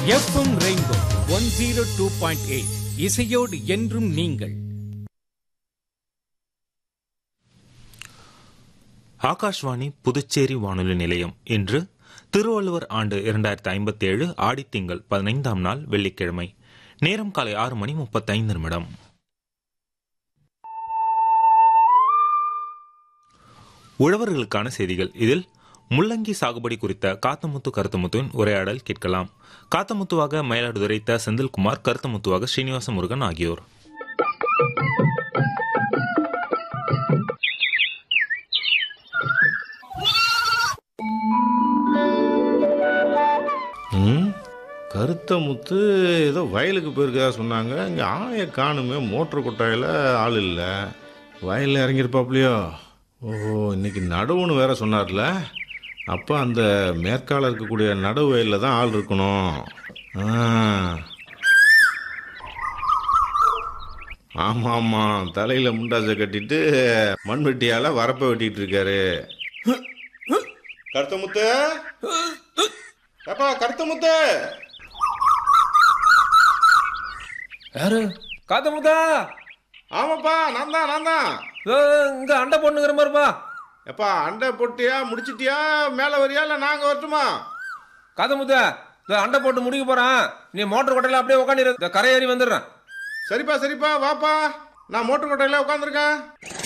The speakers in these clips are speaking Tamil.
FM rainbow one zero two point eight இசையோடு என்றும் நீங்கள் ஆகாஷ்வாணி புதுச்சேரி வானொலி நிலையம் இன்று திருவள்ளுவர் ஆண்டு இரண்டாயிரத்தி ஐம்பத்தி ஏழு ஆடித்திங்கள் பதினைந்தாம் நாள் வெள்ளிக்கிழமை நேரம் காலை ஆறு மணி முப்பத்தைந்து நிமிடம் உழவர்களுக்கான செய்திகள் இதில் முள்ளங்கி சாகுபடி குறித்த காத்தமுத்து கருத்தமுத்துவின் உரையாடல் கேட்கலாம் காத்தமுத்துவாக மயிலாடுதுறை த செந்தில்குமார் கருத்தமுத்துவாக ஸ்ரீனிவாச முருகன் ஆகியோர் ம் கருத்த முத்து ஏதோ வயலுக்கு போயிருக்கதா சொன்னாங்க இங்கே ஆய காணுமே மோட்டர் கொட்டாயில் ஆள் இல்லை வயலில் இறங்கியிருப்பாப்லையோ ஓஹோ இன்னைக்கு நடுவுன்னு வேற சொன்னார்ல அப்போ அந்த மேற்கால இருக்கக்கூடிய நடுவு வயலில் தான் ஆள் இருக்கணும் ஆ ஆமாம் ஆமாம் தலையில் முண்டாசை கட்டிட்டு மண்வெட்டியால் வரப்பை வெட்டிட்டு இருக்காரு கருத்த முத்து ஏப்பா கருத்த முத்து யாரு காத்தமுதா ஆமாப்பா நான் தான் நான் தான் இங்க அண்டை பொண்ணுங்கிற மாதிரிப்பா எப்பா அண்டை போட்டியா முடிச்சிட்டியா மேலே வரியா இல்லை நாங்கள் வரட்டுமா காத்தமுத்தா இந்த அண்டை போட்டு முடிக்க போறான் நீ மோட்டர் கொட்டையில அப்படியே உட்காந்து இந்த கரையேறி வந்துடுறேன் சரிப்பா சரிப்பா வாப்பா நான் மோட்டர் கொட்டையில் உட்காந்துருக்கேன்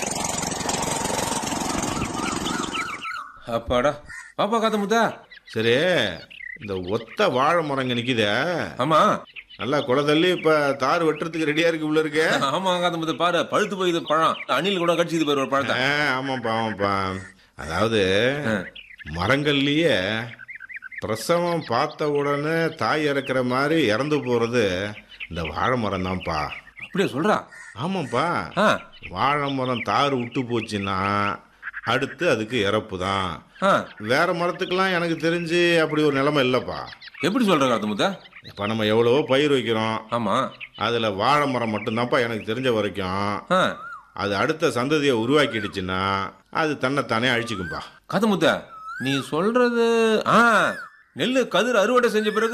அப்பாடா பாப்பா காத்தமுத்தா சரி இந்த ஒத்த வாழை மரங்க நிற்கிதே ஆமா நல்லா குலை தள்ளி இப்போ தார் வெட்டுறதுக்கு ரெடியாக இருக்கு உள்ள இருக்கு ஆமா காத்தமுத்தா பாரு பழுத்து போயிது பழம் அணில் கூட கடிச்சிது பாரு ஒரு பழத்தை ஆ, ஆமாப்பா ஆமாப்பா அதாவது மரங்கள்லயே பிரசவம் பார்த்த உடனே தாய் இறக்குற மாதிரி இறந்து போகிறது இந்த வாழை மரம் தான்ப்பா அப்படியே சொல்றா ஆமாப்பா ஆ வாழை மரம் தார் விட்டு போச்சுன்னா அடுத்து அதுக்கு இறப்பு தான் ஆ வேற மரத்துக்கெல்லாம் எனக்கு தெரிஞ்சு அப்படி ஒரு நிலைமை இல்லைப்பா எப்படி சொல்ற காத்தமுத்தா இப்போ நம்ம எவ்வளவோ பயிர் வைக்கிறோம் ஆமா அதில் வாழை மரம் மட்டும்தான்ப்பா எனக்கு தெரிஞ்ச வரைக்கும் ஆ அது அடுத்த சந்ததியை உருவாக்கிடுச்சுன்னா அது தன்னைத்தானே அழிச்சுக்கும்பா காத்தமுத்தா நீ சொல்றது ஆ நெல்லு கதிர் அறுவடை செஞ்ச பிறகு